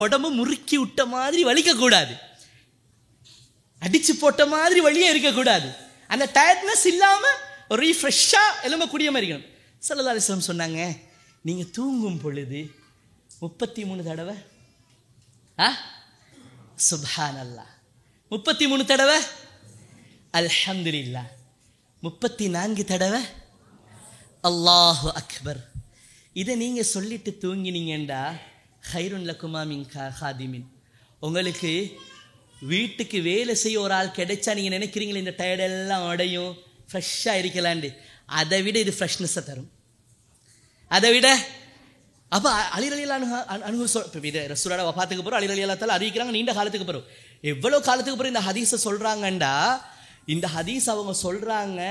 உடம்பு முறுக்கி விட்ட மாதிரி வலிக்க கூடாது அடிச்சு போட்ட மாதிரி வழியே இருக்கக்கூடாது அந்த டயர்ட்னஸ் இல்லாம ஒரு ரீஃப்ரெஷ்ஷா எலும்பக்கூடிய மாதிரி இருக்கணும் சல்லா அலிஸ்லாம் சொன்னாங்க நீங்க தூங்கும் பொழுது முப்பத்தி மூணு தடவை ஆ சுப்ஹான் அல்லா முப்பத்தி மூணு தடவை அல்ஹம்துலில்லா முப்பத்தி நான்கு தடவை அல்லாஹு அக்பர் இதை நீங்க சொல்லிட்டு தூங்கினீங்கண்டா ஹைருன் லக்குமா மின் ஹாதிமின் உங்களுக்கு வீட்டுக்கு வேலை செய்ய ஒரு ஆள் கிடைச்சா நீங்கள் நினைக்கிறீங்களே இந்த டயர்டெல்லாம் அடையும் ஃப்ரெஷ்ஷாக இருக்கலாண்டு அதை விட இது ஃப்ரெஷ்னஸை தரும் அதை விட அப்போ அலிரலியல் அணுக அணுகு சொல் இப்போ இது ரசூலோட வபாத்துக்கு போகிறோம் அலிரலியலாத்தால் அறிவிக்கிறாங்க நீண்ட காலத்துக்கு போகிறோம் எவ்வளோ காலத்துக்கு போகிறோம் இந்த ஹதீஸை சொல்கிறாங்கண்டா இந்த ஹதீஸ் அவங்க சொல்கிறாங்க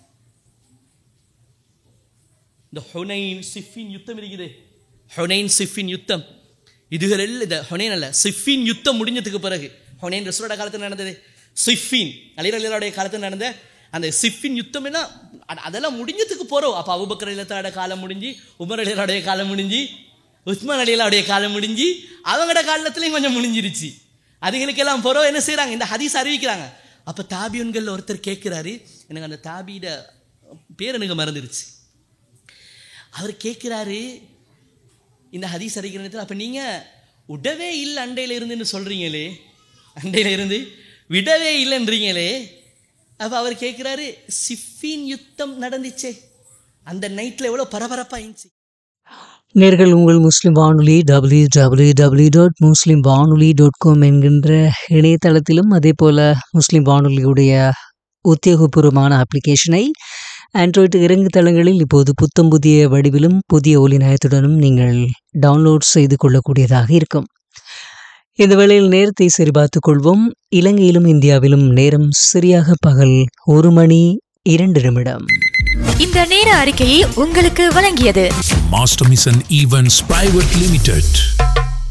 இந்த ஹொனைன் சிஃபின் யுத்தம் இருக்குது ஹொனைன் சிஃபின் யுத்தம் இதுகள் எல்லாம் இந்த ஹொனைன் அல்ல சிஃபின் யுத்தம் முடிஞ்சதுக்கு பிறகு ஹொனைன் ரசூலோட காலத்தில் நடந்தது சிஃபின் அலிரலியலுடைய காலத்தில் நடந்த அந்த சிஃபின் யுத்தம் என்ன அ- அதெல்லாம் முடிஞ்சதுக்கு போகிறோம் அப்போ அபுபக்கர் அலிலத்தோட காலம் முடிஞ்சு உமர் அலியலுடைய காலம் முடிஞ்சு உஸ்மான் அலியலாவுடைய காலம் முடிஞ்சு அவங்களோட காலத்துலேயும் கொஞ்சம் முடிஞ்சிருச்சு அதுகளுக்கெல்லாம் போகிறோம் என்ன செய்கிறாங்க இந்த ஹதீஸ் அறிவிக்கிறாங்க அப்போ தாபியன்கள் ஒருத்தர் கேட்குறாரு எனக்கு அந்த தாபியோட பேர் எனக்கு மறந்துருச்சு அவர் கேட்குறாரு இந்த ஹதீஸ் அறிக்கிற நேரத்தில் அப்போ நீங்கள் விடவே இல்லை அண்டையில் இருந்துன்னு சொல்கிறீங்களே அண்டையில் இருந்து விடவே இல்லைன்றீங்களே அப்போ அவர் கேட்குறாரு சிஃபின் யுத்தம் நடந்துச்சே அந்த நைட்டில் எவ்வளோ பரபரப்பாக இருந்துச்சு நேர்கள் உங்கள் முஸ்லிம் வானொலி W W W dot Muslim வானொலி டாட் காம் என்கின்ற இணையதளத்திலும் அதே போல் முஸ்லிம் வானொலியுடைய உத்தியோகபூர்வமான அப்ளிகேஷனை ஆண்ட்ராய்டு இறங்கு தளங்களில் இப்போது புத்தம் புதிய வடிவிலும் புதிய ஒலி நயத்துடனும் நீங்கள் டவுன்லோட் செய்து கொள்ளக்கூடியதாக இருக்கும் இந்த வேளையில் நேரத்தை சரிபார்த்துக் கொள்வோம் இலங்கையிலும் இந்தியாவிலும் நேரம் சரியாக பகல் ஒரு மணி இரண்டு நிமிடம் இந்த நேர அறிக்கையை உங்களுக்கு வழங்கியது Master Mission Events Private Limited.